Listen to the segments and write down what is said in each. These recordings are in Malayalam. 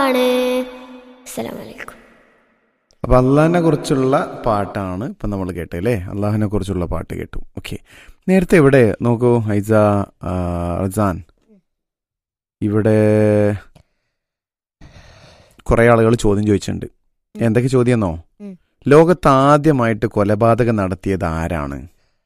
പാട്ടാണ് അസ്സലാമു അലൈക്കും അപ്പൊ അള്ളാഹിനെ കുറിച്ചുള്ള പാട്ടാണ് ഇപ്പൊ നമ്മൾ കേട്ടത് അല്ലേ അള്ളാഹിനെ കുറിച്ചുള്ള പാട്ട് കേട്ടു ഓക്കെ നേരത്തെ ഇവിടെ നോക്കൂ ഹൈസ ആ, റസാൻ ഇവിടെ കുറെ ആളുകൾ ചോദ്യം ചോദിച്ചിട്ടുണ്ട് എന്തൊക്കെ ചോദ്യം എന്നോ ഉം. ലോകത്ത് ആദ്യമായിട്ട് കൊലപാതകം നടത്തിയത് ആരാണ്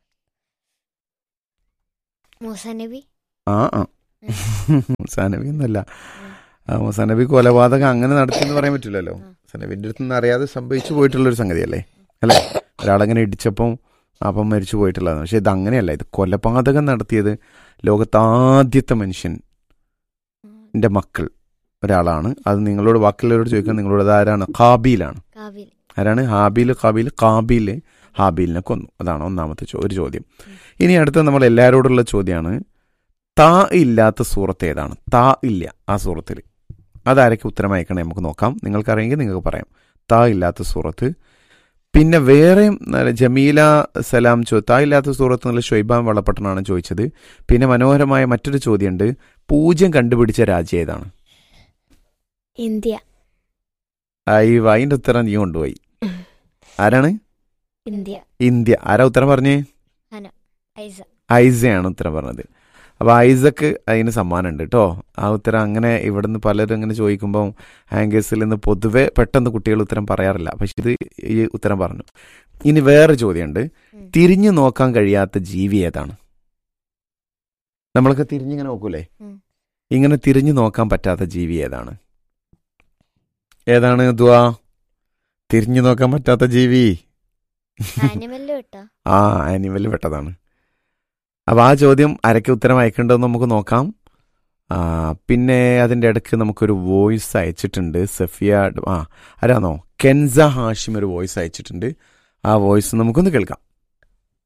മൂസ നബി ആ ആ മുസാനബി ഒന്നല്ല ആ, മുസാനബി കൊലപാതകം അങ്ങനെ നടത്തിയെന്ന് പറയാൻ പറ്റില്ലല്ലോ ആ. മുസാനബിന്റെ അടുത്ത് നിന്ന് അറിയാതെ സംഭവിച്ചു പോയിട്ടുള്ളൊരു സംഗതിയല്ലേ അല്ലേ ഒരാളങ്ങനെ ഇടിച്ചപ്പം അപ്പം മരിച്ചു പോയിട്ടുള്ളതാണ് പക്ഷെ ഇത് അങ്ങനെയല്ല ഇത് കൊലപാതകം നടത്തിയത് ലോകത്ത് ആദ്യത്തെ മനുഷ്യൻ എൻ്റെ മക്കൾ ഒരാളാണ് അത് നിങ്ങളോട് ബാക്കിയുള്ളവരോട് ചോദിക്കാൻ നിങ്ങളോട് അത് ആരാണ് കാബീലാണ് കാവിൽ ആരാണ് ഹാബീൽ കാബീൽ കാബീൽ ഹാബീലിനെ കൊന്നു അതാണ് ഒന്നാമത്തെ ചോ- ഒരു ചോദ്യം ഇനി അടുത്ത നമ്മൾ എല്ലാവരോടുള്ള ചോദ്യമാണ് താ ഇല്ലാത്ത സൂറത്ത് ഏതാണ് താ ഇല്ല ആ സൂറത്തിൽ അതാരൊക്കെ ഉത്തരം അയക്കണേ നമുക്ക് നോക്കാം നിങ്ങൾക്കറിയെങ്കിൽ നിങ്ങൾക്ക് പറയാം താ ഇല്ലാത്ത സൂറത്ത് പിന്നെ വേറെ ജമീല സലാം ചോ താ ഇല്ലാത്ത സൂറത്ത് എന്നുള്ള ഷൊയ്ബാൻ വള്ളപ്പട്ടനാണ് ചോദിച്ചത് പിന്നെ മനോഹരമായ മറ്റൊരു ചോദ്യമുണ്ട് പൂജ്യം കണ്ടുപിടിച്ച രാജ്യം ഏതാണ് ഇന്ത്യ ആ, ഈ അതിന്റെ ഉത്തരം നീ കൊണ്ടുപോയി ആരാണ് ഇന്ത്യ ഇന്ത്യ ആരാ ഉത്തരം പറഞ്ഞേ ഐസ ഐസയാണ് ഉത്തരം പറഞ്ഞത് അപ്പൊ ഐസക്ക് അതിന് സമ്മാനം ഉണ്ട് കേട്ടോ ആ ഉത്തരം അങ്ങനെ ഇവിടുന്ന് പലരും ഇങ്ങനെ ചോദിക്കുമ്പോൾ ഹാങ്കേഴ്സിൽ നിന്ന് പൊതുവെ പെട്ടെന്ന് കുട്ടികൾ ഉത്തരം പറയാറില്ല പക്ഷെ ഇത് ഈ ഉത്തരം പറഞ്ഞു ഇനി വേറെ ചോദ്യമുണ്ട് ഉം. തിരിഞ്ഞു നോക്കാൻ കഴിയാത്ത ജീവി ഏതാണ് നമ്മളൊക്കെ തിരിഞ്ഞിങ്ങനെ നോക്കൂലേ ഉം. ഇങ്ങനെ തിരിഞ്ഞു നോക്കാൻ പറ്റാത്ത ജീവി ഏതാണ് ഏതാണ് ദ്വാ തിരിഞ്ഞു നോക്കാൻ പറ്റാത്ത ജീവി ആനിമല് കേട്ടോ ആ ആനിമൽ പെട്ടതാണ് അപ്പോൾ ആ ചോദ്യം അരയ്ക്ക് ഉത്തരം അയക്കേണ്ടതെന്ന് നമുക്ക് നോക്കാം ആ, പിന്നെ അതിൻ്റെ ഇടയ്ക്ക് നമുക്കൊരു വോയിസ് അയച്ചിട്ടുണ്ട് സഫിയ ഡ- ആ ആരാന്നോ കെൻസ ഹാഷിം ഒരു വോയിസ് അയച്ചിട്ടുണ്ട് ആ വോയിസ് നമുക്കൊന്ന് കേൾക്കാം